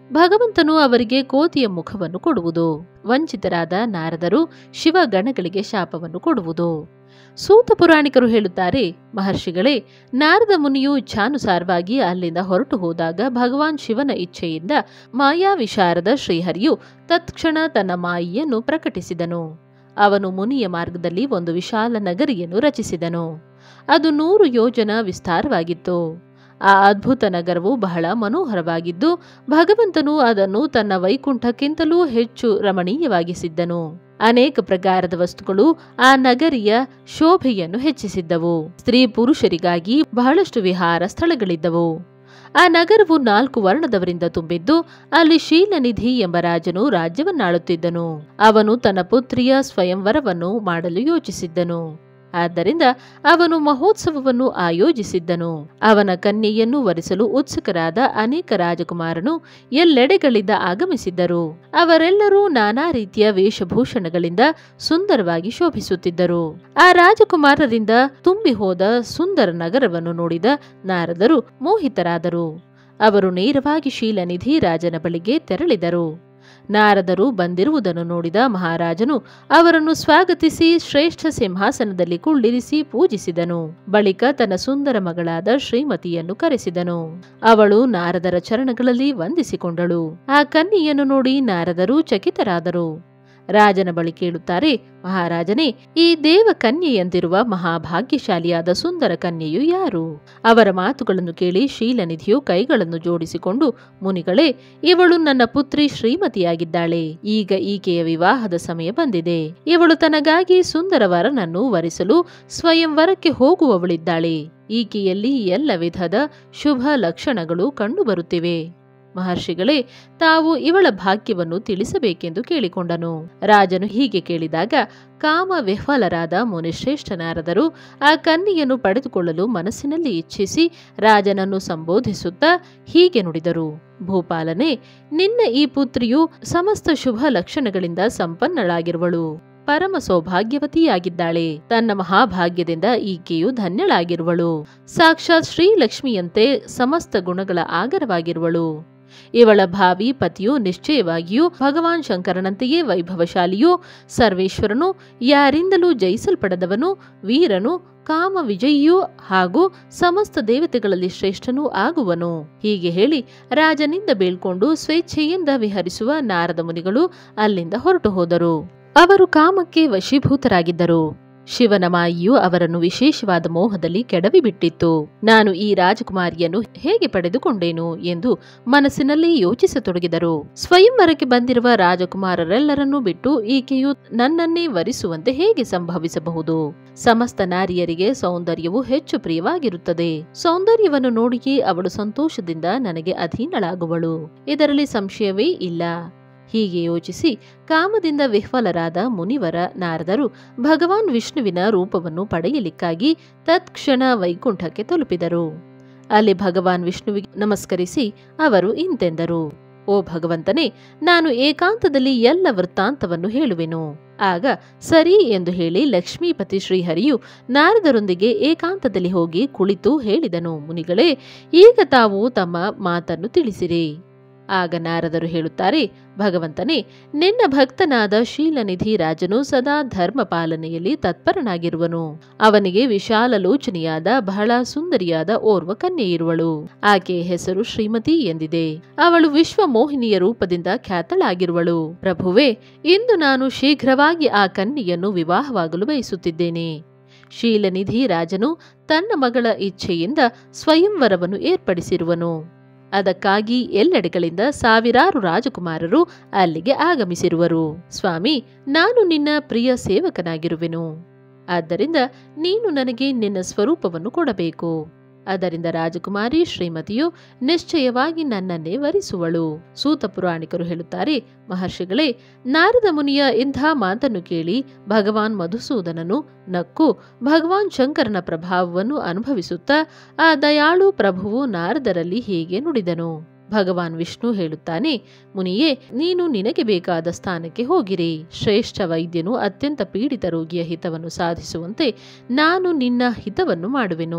ಭಗವಂತನು ಅವರಿಗೆ ಕೋತಿಯ ಮುಖವನ್ನು ಕೊಡುವುದು ವಂಚಿತರಾದ ನಾರದರು ಶಿವಗಣಗಳಿಗೆ ಶಾಪವನ್ನು ಕೊಡುವುದು ಸೂತ ಪುರಾಣಿಕರು ಹೇಳುತ್ತಾರೆ ಮಹರ್ಷಿಗಳೇ ನಾರದ ಮುನಿಯು ಇಚ್ಛಾನುಸಾರವಾಗಿ ಅಲ್ಲಿಂದ ಹೊರಟು ಹೋದಾಗ ಭಗವಾನ್ ಶಿವನ ಇಚ್ಛೆಯಿಂದ ಮಾಯಾ ವಿಶಾರದ ಶ್ರೀಹರಿಯು ತತ್ಕ್ಷಣ ತನ್ನ ಮಾಯಿಯನ್ನು ಪ್ರಕಟಿಸಿದನು ಅವನು ಮುನಿಯ ಮಾರ್ಗದಲ್ಲಿ ಒಂದು ವಿಶಾಲ ನಗರಿಯನ್ನು ರಚಿಸಿದನು ಅದು ನೂರು ಯೋಜನ ವಿಸ್ತಾರವಾಗಿತ್ತು ಆ ಅದ್ಭುತ ನಗರವು ಬಹಳ ಮನೋಹರವಾಗಿದ್ದು ಭಗವಂತನು ಅದನ್ನು ತನ್ನ ವೈಕುಂಠಕ್ಕಿಂತಲೂ ಹೆಚ್ಚು ರಮಣೀಯವಾಗಿಸಿದ್ದನು ಅನೇಕ ಪ್ರಕಾರದ ವಸ್ತುಗಳು ಆ ನಗರಿಯ ಶೋಭೆಯನ್ನು ಹೆಚ್ಚಿಸಿದ್ದವು ಸ್ತ್ರೀ ಪುರುಷರಿಗಾಗಿ ಬಹಳಷ್ಟು ವಿಹಾರ ಸ್ಥಳಗಳಿದ್ದವು ಆ ನಗರವು ನಾಲ್ಕು ವರ್ಣದವರಿಂದ ತುಂಬಿದ್ದು ಅಲ್ಲಿ ಶೀಲನಿಧಿ ಎಂಬ ರಾಜನು ರಾಜ್ಯವನ್ನಾಳುತ್ತಿದ್ದನು ಅವನು ತನ್ನ ಪುತ್ರಿಯ ಸ್ವಯಂವರವನ್ನು ಮಾಡಲು ಯೋಚಿಸಿದ್ದನು ಆದ್ದರಿಂದ ಅವನು ಮಹೋತ್ಸವವನ್ನು ಆಯೋಜಿಸಿದ್ದನು ಅವನ ಕನ್ಯೆಯನ್ನು ವರಿಸಲು ಉತ್ಸುಕರಾದ ಅನೇಕ ರಾಜಕುಮಾರನು ಎಲ್ಲೆಡೆಗಳಿಂದ ಆಗಮಿಸಿದ್ದರು ಅವರೆಲ್ಲರೂ ನಾನಾ ರೀತಿಯ ವೇಷಭೂಷಣಗಳಿಂದ ಸುಂದರವಾಗಿ ಶೋಭಿಸುತ್ತಿದ್ದರು ಆ ರಾಜಕುಮಾರರಿಂದ ತುಂಬಿ ಹೋದ ಸುಂದರ ನಗರವನ್ನು ನೋಡಿದ ನಾರದರು ಮೋಹಿತರಾದರು ಅವರು ನೇರವಾಗಿ ಶೀಲನಿಧಿ ರಾಜನ ಬಳಿಗೆ ತೆರಳಿದರು ನಾರದರು ಬಂದಿರುವುದನ್ನು ನೋಡಿದ ಮಹಾರಾಜನು ಅವರನ್ನು ಸ್ವಾಗತಿಸಿ ಶ್ರೇಷ್ಠ ಸಿಂಹಾಸನದಲ್ಲಿ ಕುಳ್ಳಿರಿಸಿ ಪೂಜಿಸಿದನು ಬಳಿಕ ತನ್ನ ಸುಂದರ ಮಗಳಾದ ಶ್ರೀಮತಿಯನ್ನು ಕರೆಸಿದನು ಅವಳು ನಾರದರ ಚರಣಗಳಲ್ಲಿ ವಂದಿಸಿಕೊಂಡಳು ಆ ಕನ್ಯೆಯನ್ನು ನೋಡಿ ನಾರದರು ಚಕಿತರಾದರು ರಾಜನ ಬಳಿ ಕೇಳುತ್ತಾರೆ ಮಹಾರಾಜನೇ ಈ ದೇವ ಕನ್ಯೆಯಂತಿರುವ ಮಹಾಭಾಗ್ಯಶಾಲಿಯಾದ ಸುಂದರ ಕನ್ಯೆಯು ಯಾರು ಅವರ ಮಾತುಗಳನ್ನು ಕೇಳಿ ಶೀಲನಿಧಿಯು ಕೈಗಳನ್ನು ಜೋಡಿಸಿಕೊಂಡು ಮುನಿಗಳೇ ಇವಳು ನನ್ನ ಪುತ್ರಿ ಶ್ರೀಮತಿಯಾಗಿದ್ದಾಳೆ ಈಗ ಈಕೆಯ ವಿವಾಹದ ಸಮಯ ಬಂದಿದೆ ಇವಳು ತನಗಾಗಿ ಸುಂದರ ವರನನ್ನು ವರಿಸಲು ಸ್ವಯಂವರಕ್ಕೆ ಹೋಗುವವಳಿದ್ದಾಳೆ ಈಕೆಯಲ್ಲಿ ಎಲ್ಲ ವಿಧದ ಶುಭ ಲಕ್ಷಣಗಳು ಕಂಡುಬರುತ್ತಿವೆ ಮಹರ್ಷಿಗಳೇ ತಾವು ಇವಳ ಭಾಗ್ಯವನ್ನು ತಿಳಿಸಬೇಕೆಂದು ಕೇಳಿಕೊಂಡನು ರಾಜನು ಹೀಗೆ ಕೇಳಿದಾಗ ಕಾಮ ವಿಹ್ವಲರಾದ ಮುನಿಶ್ರೇಷ್ಠ ನಾರದರು ಆ ಕನ್ಯೆಯನ್ನು ಪಡೆದುಕೊಳ್ಳಲು ಮನಸ್ಸಿನಲ್ಲಿ ಇಚ್ಛಿಸಿ ರಾಜನನ್ನು ಸಂಬೋಧಿಸುತ್ತಾ ಹೀಗೆ ನುಡಿದರು ಭೂಪಾಲನೆ ನಿನ್ನ ಈ ಪುತ್ರಿಯು ಸಮಸ್ತ ಶುಭ ಲಕ್ಷಣಗಳಿಂದ ಸಂಪನ್ನಳಾಗಿರುವಳು ಪರಮ ಸೌಭಾಗ್ಯವತಿಯಾಗಿದ್ದಾಳೆ ತನ್ನ ಮಹಾಭಾಗ್ಯದಿಂದ ಈಕೆಯು ಧನ್ಯಳಾಗಿರುವಳು ಸಾಕ್ಷಾತ್ ಶ್ರೀಲಕ್ಷ್ಮಿಯಂತೆ ಸಮಸ್ತ ಗುಣಗಳ ಆಗರವಾಗಿರುವಳು ಇವಳ ಭಾವಿ ಪತಿಯು ನಿಶ್ಚಯವಾಗಿಯೂ ಭಗವಾನ್ ಶಂಕರನಂತೆಯೇ ವೈಭವಶಾಲಿಯೂ ಸರ್ವೇಶ್ವರನು ಯಾರಿಂದಲೂ ಜಯಿಸಲ್ಪಡದವನು ವೀರನು ಕಾಮ ವಿಜಯಿಯೂ ಹಾಗೂ ಸಮಸ್ತ ದೇವತೆಗಳಲ್ಲಿ ಶ್ರೇಷ್ಠನೂ ಆಗುವನು ಹೀಗೆ ಹೇಳಿ ರಾಜನಿಂದ ಬೀಳ್ಕೊಂಡು ಸ್ವೇಚ್ಛೆಯಿಂದ ವಿಹರಿಸುವ ನಾರದ ಮುನಿಗಳು ಅಲ್ಲಿಂದ ಹೊರಟು ಹೋದರು ಅವರು ಕಾಮಕ್ಕೆ ವಶೀಭೂತರಾಗಿದ್ದರು ಶಿವನ ಮಾಯಿಯು ಅವರನ್ನು ವಿಶೇಷವಾದ ಮೋಹದಲ್ಲಿ ಕೆಡವಿಬಿಟ್ಟಿತ್ತು ನಾನು ಈ ರಾಜಕುಮಾರಿಯನ್ನು ಹೇಗೆ ಪಡೆದುಕೊಂಡೇನು ಎಂದು ಮನಸ್ಸಿನಲ್ಲಿ ಯೋಚಿಸತೊಡಗಿದರು ಸ್ವಯಂವರಕ್ಕೆ ಬಂದಿರುವ ರಾಜಕುಮಾರರೆಲ್ಲರನ್ನೂ ಬಿಟ್ಟು ಈಕೆಯು ನನ್ನನ್ನೇ ವರಿಸುವಂತೆ ಹೇಗೆ ಸಂಭವಿಸಬಹುದು ಸಮಸ್ತ ನಾರಿಯರಿಗೆ ಸೌಂದರ್ಯವು ಹೆಚ್ಚು ಪ್ರಿಯವಾಗಿರುತ್ತದೆ ಸೌಂದರ್ಯವನ್ನು ನೋಡಿಯೇ ಅವಳು ಸಂತೋಷದಿಂದ ನನಗೆ ಅಧೀನಳಾಗುವಳು ಇದರಲ್ಲಿ ಸಂಶಯವೇ ಇಲ್ಲ ಹೀಗೆ ಯೋಚಿಸಿ ಕಾಮದಿಂದ ವಿಹ್ವಲರಾದ ಮುನಿವರ ನಾರದರು ಭಗವಾನ್ ವಿಷ್ಣುವಿನ ರೂಪವನ್ನು ಪಡೆಯಲಿಕ್ಕಾಗಿ ತತ್ಕ್ಷಣ ವೈಕುಂಠಕ್ಕೆ ತಲುಪಿದರು ಅಲ್ಲಿ ಭಗವಾನ್ ವಿಷ್ಣುವಿಗೆ ನಮಸ್ಕರಿಸಿ ಅವರು ಇಂತೆಂದರು ಓ ಭಗವಂತನೇ ನಾನು ಏಕಾಂತದಲ್ಲಿ ಎಲ್ಲ ವೃತ್ತಾಂತವನ್ನು ಹೇಳುವೆನು ಆಗ ಸರಿ ಎಂದು ಹೇಳಿ ಲಕ್ಷ್ಮೀಪತಿ ಶ್ರೀಹರಿಯು ನಾರದರೊಂದಿಗೆ ಏಕಾಂತದಲ್ಲಿ ಹೋಗಿ ಕುಳಿತು ಹೇಳಿದನು ಮುನಿಗಳೇ ಈಗ ತಾವು ತಮ್ಮ ಮಾತನ್ನು ತಿಳಿಸಿರಿ ಆಗ ನಾರದರು ಹೇಳುತ್ತಾರೆ ಭಗವಂತನೇ ನಿನ್ನ ಭಕ್ತನಾದ ಶೀಲನಿಧಿ ರಾಜನು ಸದಾ ಧರ್ಮ ಪಾಲನೆಯಲ್ಲಿ ತತ್ಪರನಾಗಿರುವನು ಅವನಿಗೆ ವಿಶಾಲ ಲೋಚನೆಯಾದ ಬಹಳ ಸುಂದರಿಯಾದ ಓರ್ವ ಕನ್ಯೆ ಇರುವಳು ಆಕೆಯ ಹೆಸರು ಶ್ರೀಮತಿ ಎಂದಿದೆ ಅವಳು ವಿಶ್ವ ಮೋಹಿನಿಯ ರೂಪದಿಂದ ಖ್ಯಾತಳಾಗಿರುವಳು ಪ್ರಭುವೇ ಇಂದು ನಾನು ಶೀಘ್ರವಾಗಿ ಆ ಕನ್ಯೆಯನ್ನು ವಿವಾಹವಾಗಲು ಬಯಸುತ್ತಿದ್ದೇನೆ ಶೀಲನಿಧಿ ರಾಜನು ತನ್ನ ಮಗಳ ಇಚ್ಛೆಯಿಂದ ಸ್ವಯಂವರವನ್ನು ಏರ್ಪಡಿಸಿರುವನು ಅದಕ್ಕಾಗಿ ಎಲ್ಲೆಡೆಗಳಿಂದ ಸಾವಿರಾರು ರಾಜಕುಮಾರರು ಅಲ್ಲಿಗೆ ಆಗಮಿಸಿರುವರು ಸ್ವಾಮಿ ನಾನು ನಿನ್ನ ಪ್ರಿಯ ಸೇವಕನಾಗಿರುವೆನು ಆದ್ದರಿಂದ ನೀನು ನನಗೆ ನಿನ್ನ ಸ್ವರೂಪವನ್ನು ಕೊಡಬೇಕು ಅದರಿಂದ ರಾಜಕುಮಾರಿ ಶ್ರೀಮತಿಯು ನಿಶ್ಚಯವಾಗಿ ನನ್ನನ್ನೇ ವರಿಸುವಳು ಸೂತ ಪುರಾಣಿಕರು ಹೇಳುತ್ತಾರೆ ಮಹರ್ಷಿಗಳೇ ನಾರದ ಮುನಿಯ ಇಂಥ ಮಾತನ್ನು ಕೇಳಿ ಭಗವಾನ್ ಮಧುಸೂದನನು ನಕ್ಕು ಭಗವಾನ್ ಶಂಕರನ ಪ್ರಭಾವವನ್ನು ಅನುಭವಿಸುತ್ತಾ ಆ ದಯಾಳು ಪ್ರಭುವು ನಾರದರಲ್ಲಿ ಹೀಗೆ ನುಡಿದನು ಭಗವಾನ್ ವಿಷ್ಣು ಹೇಳುತ್ತಾನೆ ಮುನಿಯೇ ನೀನು ನಿನಗೆ ಬೇಕಾದ ಸ್ಥಾನಕ್ಕೆ ಹೋಗಿರಿ ಶ್ರೇಷ್ಠ ವೈದ್ಯನು ಅತ್ಯಂತ ಪೀಡಿತ ರೋಗಿಯ ಹಿತವನ್ನು ಸಾಧಿಸುವಂತೆ ನಾನು ನಿನ್ನ ಹಿತವನ್ನು ಮಾಡುವೆನು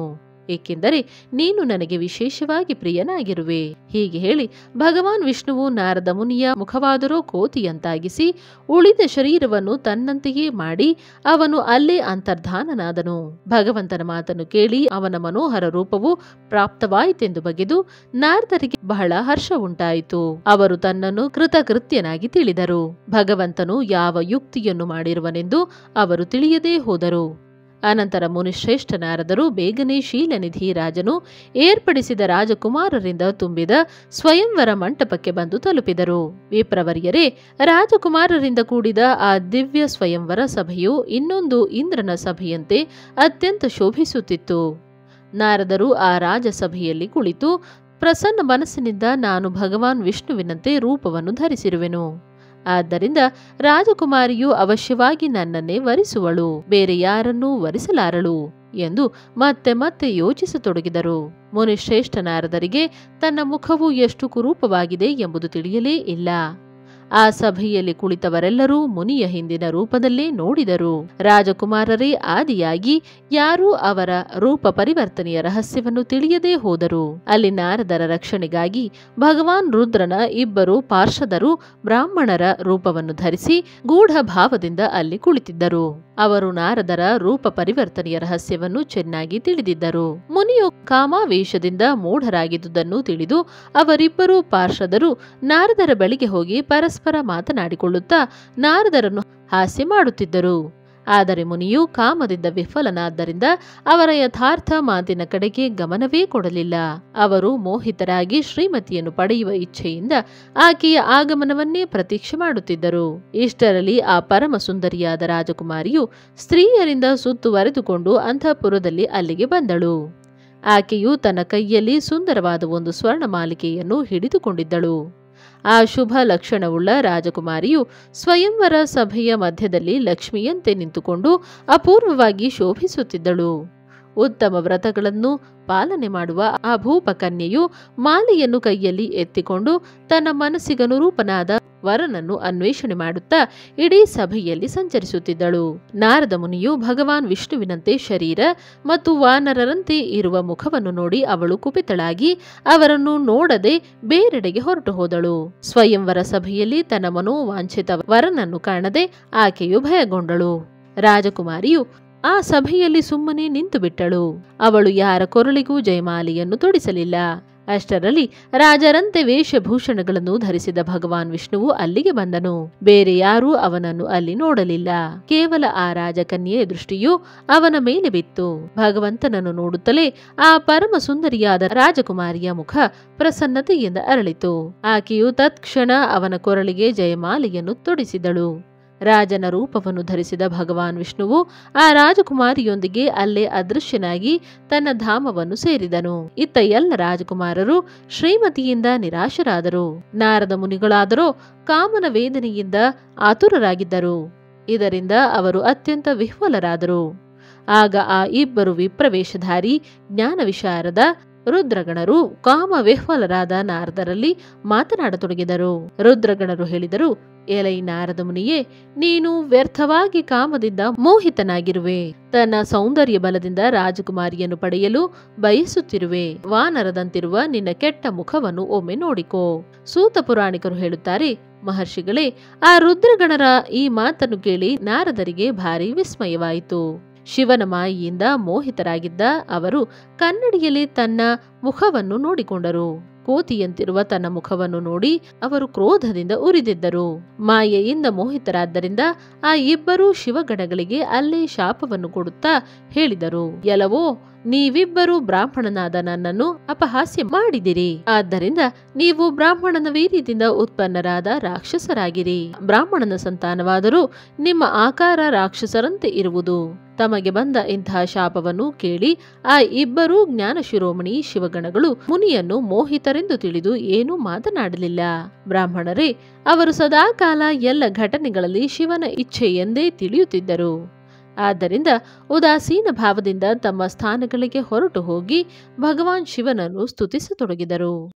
ಏಕೆಂದರೆ ನೀನು ನನಗೆ ವಿಶೇಷವಾಗಿ ಪ್ರಿಯನಾಗಿರುವೆ ಹೀಗೆ ಹೇಳಿ ಭಗವಾನ್ ವಿಷ್ಣುವು ನಾರದ ಮುನಿಯ ಮುಖವಾದರೂ ಕೋತಿಯಂತಾಗಿಸಿ ಉಳಿದ ಶರೀರವನ್ನು ತನ್ನಂತೆಯೇ ಮಾಡಿ ಅವನು ಅಲ್ಲೇ ಅಂತರ್ಧಾನನಾದನು ಭಗವಂತನ ಮಾತನ್ನು ಕೇಳಿ ಅವನ ಮನೋಹರ ರೂಪವು ಪ್ರಾಪ್ತವಾಯಿತೆಂದು ಬಗೆದು ನಾರದರಿಗೆ ಬಹಳ ಹರ್ಷ ಉಂಟಾಯಿತು ಅವರು ತನ್ನನ್ನು ಕೃತಕೃತ್ಯನಾಗಿ ತಿಳಿದರು ಭಗವಂತನು ಯಾವ ಯುಕ್ತಿಯನ್ನು ಮಾಡಿರುವನೆಂದು ಅವರು ತಿಳಿಯದೇ ಹೋದರು ಅನಂತರ ಮುನಿಶ್ರೇಷ್ಠ ನಾರದರು ಬೇಗನೆ ಶೀಲನಿಧಿ ರಾಜನು ಏರ್ಪಡಿಸಿದ ರಾಜಕುಮಾರರಿಂದ ತುಂಬಿದ ಸ್ವಯಂವರ ಮಂಟಪಕ್ಕೆ ಬಂದು ತಲುಪಿದರು ವಿಪ್ರವರ್ಯರೇ ರಾಜಕುಮಾರರಿಂದ ಕೂಡಿದ ಆ ದಿವ್ಯ ಸ್ವಯಂವರ ಸಭೆಯು ಇನ್ನೊಂದು ಇಂದ್ರನ ಸಭೆಯಂತೆ ಅತ್ಯಂತ ಶೋಭಿಸುತ್ತಿತ್ತು ನಾರದರು ಆ ರಾಜಸಭೆಯಲ್ಲಿ ಕುಳಿತು ಪ್ರಸನ್ನ ಮನಸ್ಸಿನಿಂದ ನಾನು ಭಗವಾನ್ ವಿಷ್ಣುವಿನಂತೆ ರೂಪವನ್ನು ಧರಿಸಿರುವೆನು ಆದ್ದರಿಂದ ರಾಜಕುಮಾರಿಯು ಅವಶ್ಯವಾಗಿ ನನ್ನನ್ನೇ ವರಿಸುವಳು ಬೇರೆ ಯಾರನ್ನೂ ವರಿಸಲಾರಳು ಎಂದು ಮತ್ತೆ ಮತ್ತೆ ಯೋಚಿಸತೊಡಗಿದರು ಮುನಿಶ್ರೇಷ್ಠ ನಾರದರಿಗೆ ತನ್ನ ಮುಖವು ಎಷ್ಟು ಕುರೂಪವಾಗಿದೆ ಎಂಬುದು ತಿಳಿಯಲೇ ಇಲ್ಲ ಆ ಸಭೆಯಲ್ಲಿ ಕುಳಿತವರೆಲ್ಲರೂ ಮುನಿಯ ಹಿಂದಿನ ರೂಪದಲ್ಲೇ ನೋಡಿದರು ರಾಜಕುಮಾರರೇ ಆದಿಯಾಗಿ ಯಾರೂ ಅವರ ರೂಪ ಪರಿವರ್ತನೆಯ ರಹಸ್ಯವನ್ನು ತಿಳಿಯದೇ ಹೋದರು ಅಲ್ಲಿ ನಾರದರ ರಕ್ಷಣೆಗಾಗಿ ಭಗವಾನ್ ರುದ್ರನ ಇಬ್ಬರು ಪಾರ್ಷದರು ಬ್ರಾಹ್ಮಣರ ರೂಪವನ್ನು ಧರಿಸಿ ಗೂಢ ಭಾವದಿಂದ ಅಲ್ಲಿ ಕುಳಿತಿದ್ದರು ಅವರು ನಾರದರ ರೂಪ ಪರಿವರ್ತನೆಯ ರಹಸ್ಯವನ್ನು ಚೆನ್ನಾಗಿ ತಿಳಿದಿದ್ದರು ಮುನಿಯು ಕಾಮಾವೇಶದಿಂದ ಮೂಢರಾಗಿದ್ದುದನ್ನು ತಿಳಿದು ಅವರಿಬ್ಬರೂ ಪಾರ್ಷದರು ನಾರದರ ಬಳಿಗೆ ಹೋಗಿ ಪರಸ್ಪರ ಮಾತನಾಡಿಕೊಳ್ಳುತ್ತಾ ನಾರದರನ್ನು ಹಾಸ್ಯ ಮಾಡುತ್ತಿದ್ದರು ಆದರೆ ಮುನಿಯು ಕಾಮದಿಂದ ವಿಫಲನಾದ್ದರಿಂದ ಅವರ ಯಥಾರ್ಥ ಮಾತಿನ ಕಡೆಗೆ ಗಮನವೇ ಕೊಡಲಿಲ್ಲ ಅವರು ಮೋಹಿತರಾಗಿ ಶ್ರೀಮತಿಯನ್ನು ಪಡೆಯುವ ಇಚ್ಛೆಯಿಂದ ಆಕೆಯ ಆಗಮನವನ್ನೇ ಪ್ರತೀಕ್ಷೆ ಮಾಡುತ್ತಿದ್ದರು ಇಷ್ಟರಲ್ಲಿ ಆ ಪರಮ ಸುಂದರಿಯಾದ ರಾಜಕುಮಾರಿಯು ಸ್ತ್ರೀಯರಿಂದ ಸುತ್ತುವರೆದುಕೊಂಡು ಅಂತಃಪುರದಲ್ಲಿ ಅಲ್ಲಿಗೆ ಬಂದಳು ಆಕೆಯು ತನ್ನ ಕೈಯಲ್ಲಿ ಸುಂದರವಾದ ಒಂದು ಸ್ವರ್ಣ ಮಾಲಿಕೆಯನ್ನು ಹಿಡಿದುಕೊಂಡಿದ್ದಳು ಆ ಶುಭ ಲಕ್ಷಣವುಳ್ಳ ರಾಜಕುಮಾರಿಯು ಸ್ವಯಂವರ ಸಭೆಯ ಮಧ್ಯದಲ್ಲಿ ಲಕ್ಷ್ಮಿಯಂತೆ ನಿಂತುಕೊಂಡು ಅಪೂರ್ವವಾಗಿ ಶೋಭಿಸುತ್ತಿದ್ದಳು ಉತ್ತಮ ವ್ರತಗಳನ್ನು ಪಾಲನೆ ಮಾಡುವ ಆ ಭೂಪಕನ್ಯೆಯು ಮಾಲೆಯನ್ನು ಕೈಯಲ್ಲಿ ಎತ್ತಿಕೊಂಡು ತನ್ನ ಮನಸ್ಸಿಗನುರೂಪನಾದ ವರನನ್ನು ಅನ್ವೇಷಣೆ ಮಾಡುತ್ತಾ ಇಡೀ ಸಭೆಯಲ್ಲಿ ಸಂಚರಿಸುತ್ತಿದ್ದಳು ನಾರದ ಮುನಿಯು ಭಗವಾನ್ ವಿಷ್ಣುವಿನಂತೆ ಶರೀರ ಮತ್ತು ವಾನರರಂತೆ ಇರುವ ಮುಖವನ್ನು ನೋಡಿ ಅವಳು ಕುಪಿತಳಾಗಿ ಅವರನ್ನು ನೋಡದೆ ಬೇರೆಡೆಗೆ ಹೊರಟು ಹೋದಳು ಸ್ವಯಂವರ ಸಭೆಯಲ್ಲಿ ತನ್ನ ಮನೋವಾಂಛಿತ ವರನನ್ನು ಕಾಣದೆ ಆಕೆಯು ಭಯಗೊಂಡಳು ರಾಜಕುಮಾರಿಯು ಆ ಸಭೆಯಲ್ಲಿ ಸುಮ್ಮನೆ ನಿಂತು ಬಿಟ್ಟಳು ಅವಳು ಯಾರ ಕೊರಳಿಗೂ ಜಯಮಾಲೆಯನ್ನು ತೊಡಿಸಲಿಲ್ಲ ಅಷ್ಟರಲ್ಲಿ ರಾಜರಂತೆ ವೇಷಭೂಷಣಗಳನ್ನು ಧರಿಸಿದ ಭಗವಾನ್ ವಿಷ್ಣುವು ಅಲ್ಲಿಗೆ ಬಂದನು ಬೇರೆ ಯಾರೂ ಅವನನ್ನು ಅಲ್ಲಿ ನೋಡಲಿಲ್ಲ ಕೇವಲ ಆ ರಾಜಕನ್ಯೆಯ ದೃಷ್ಟಿಯು ಅವನ ಮೇಲೆ ಬಿತ್ತು ಭಗವಂತನನ್ನು ನೋಡುತ್ತಲೇ ಆ ಪರಮ ಸುಂದರಿಯಾದ ರಾಜಕುಮಾರಿಯ ಮುಖ ಪ್ರಸನ್ನತೆಯಿಂದ ಅರಳಿತು ಆಕೆಯು ತತ್ಕ್ಷಣ ಅವನ ಕೊರಳಿಗೆ ಜಯಮಾಲೆಯನ್ನು ತೊಡಿಸಿದಳು ರಾಜನ ರೂಪವನ್ನು ಧರಿಸಿದ ಭಗವಾನ್ ವಿಷ್ಣುವು ಆ ರಾಜಕುಮಾರಿಯೊಂದಿಗೆ ಅಲ್ಲೇ ಅದೃಶ್ಯನಾಗಿ ತನ್ನ ಧಾಮವನ್ನು ಸೇರಿದನು ಇತ್ತ ಎಲ್ಲ ರಾಜಕುಮಾರರು ಶ್ರೀಮತಿಯಿಂದ ನಿರಾಶರಾದರು ನಾರದ ಮುನಿಗಳಾದರೋ ಕಾಮನ ವೇದನೆಯಿಂದ ಆತುರರಾಗಿದ್ದರು ಇದರಿಂದ ಅವರು ಅತ್ಯಂತ ವಿಹ್ವಲರಾದರು ಆಗ ಆ ಇಬ್ಬರು ವಿಪ್ರವೇಶಧಾರಿ ಜ್ಞಾನ ವಿಶಾರದ ರುದ್ರಗಣರು ಕಾಮ ವಿಹ್ವಲರಾದ ನಾರದರಲ್ಲಿ ಮಾತನಾಡತೊಡಗಿದರು ರುದ್ರಗಣರು ಹೇಳಿದರು ಎಲೈ ನಾರದ ಮುನಿಯೇ ನೀನು ವ್ಯರ್ಥವಾಗಿ ಕಾಮದಿಂದ ಮೋಹಿತನಾಗಿರುವೆ ತನ್ನ ಸೌಂದರ್ಯ ಬಲದಿಂದ ರಾಜಕುಮಾರಿಯನ್ನು ಪಡೆಯಲು ಬಯಸುತ್ತಿರುವೆ ವಾನರದಂತಿರುವ ನಿನ್ನ ಕೆಟ್ಟ ಮುಖವನ್ನು ಒಮ್ಮೆ ನೋಡಿಕೋ ಸೂತ ಪುರಾಣಿಕರು ಹೇಳುತ್ತಾರೆ ಮಹರ್ಷಿಗಳೇ ಆ ರುದ್ರಗಣರ ಈ ಮಾತನ್ನು ಕೇಳಿ ನಾರದರಿಗೆ ಭಾರಿ ವಿಸ್ಮಯವಾಯಿತು ಶಿವನ ಮಾಯಿಯಿಂದ ಮೋಹಿತರಾಗಿದ್ದ ಅವರು ಕನ್ನಡಿಯಲ್ಲಿ ತನ್ನ ಮುಖವನ್ನು ನೋಡಿಕೊಂಡರು ಕೋತಿಯಂತಿರುವ ತನ್ನ ಮುಖವನ್ನು ನೋಡಿ ಅವರು ಕ್ರೋಧದಿಂದ ಉರಿದಿದ್ದರು ಮಾಯೆಯಿಂದ ಮೋಹಿತರಾದ್ದರಿಂದ ಆ ಇಬ್ಬರೂ ಶಿವಗಣಗಳಿಗೆ ಅಲ್ಲೇ ಶಾಪವನ್ನು ಕೊಡುತ್ತಾ ಹೇಳಿದರು ಎಲವೋ ನೀವಿಬ್ಬರು ಬ್ರಾಹ್ಮಣನಾದ ನನ್ನನ್ನು ಅಪಹಾಸ್ಯ ಮಾಡಿದಿರಿ ಆದ್ದರಿಂದ ನೀವು ಬ್ರಾಹ್ಮಣನ ವೀರ್ಯದಿಂದ ಉತ್ಪನ್ನರಾದ ರಾಕ್ಷಸರಾಗಿರಿ ಬ್ರಾಹ್ಮಣನ ಸಂತಾನವಾದರೂ ನಿಮ್ಮ ಆಕಾರ ರಾಕ್ಷಸರಂತೆ ಇರುವುದು ತಮಗೆ ಬಂದ ಇಂತಹ ಶಾಪವನ್ನು ಕೇಳಿ ಆ ಇಬ್ಬರೂ ಜ್ಞಾನ ಶಿರೋಮಣಿ ಶಿವಗಣಗಳು ಮುನಿಯನ್ನು ಮೋಹಿತರೆಂದು ತಿಳಿದು ಏನೂ ಮಾತನಾಡಲಿಲ್ಲ ಬ್ರಾಹ್ಮಣರೇ ಅವರು ಸದಾಕಾಲ ಎಲ್ಲ ಘಟನೆಗಳಲ್ಲಿ ಶಿವನ ಇಚ್ಛೆ ಎಂದೇ ತಿಳಿಯುತ್ತಿದ್ದರು ಆದ್ದರಿಂದ ಉದಾಸೀನ ಭಾವದಿಂದ ತಮ್ಮ ಸ್ಥಾನಗಳಿಗೆ ಹೊರಟು ಹೋಗಿ ಭಗವಾನ್ ಶಿವನನ್ನು ಸ್ತುತಿಸತೊಡಗಿದರು